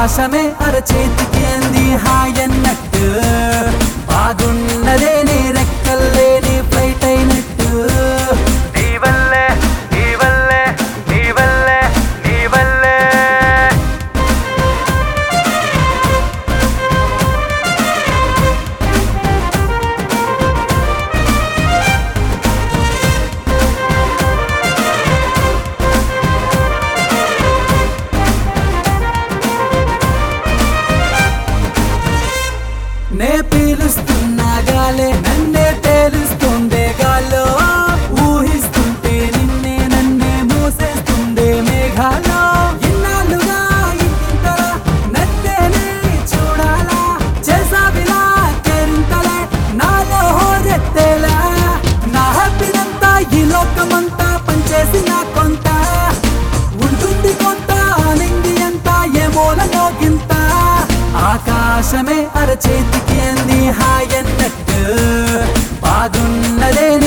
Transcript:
ఆకాశమే అరచేతికి అంది హాయన్నట్టు బాగున్నదే నీ రెక్కల్లేని ఫ్లైట్ అయినట్టు నీ వల్లే నీ వల్లే నీ వల్లే నీ వల్లే నే పీలుస్తున్నా గాలే నన్నే తేలుస్తుండే గాల్లో ఊహిస్తుంటే నిన్నే నన్నే మోసేస్తుండే మేఘాలో ఇన్నాళ్ళుగా ఇంతలా నన్నేనే చూడాలా చేసావిలా కేరింతలే నాలో హోరెత్తేలా నా హ్యాపీనంతా ఈ లోకమంతా పనిచేసి నా కొంత ఉంటుంది కొంత నిండి అంతా ఏ మూలలో గింత ఆకాశమే అరచేతికి అంది హాయన్నట్టు బాగున్నదే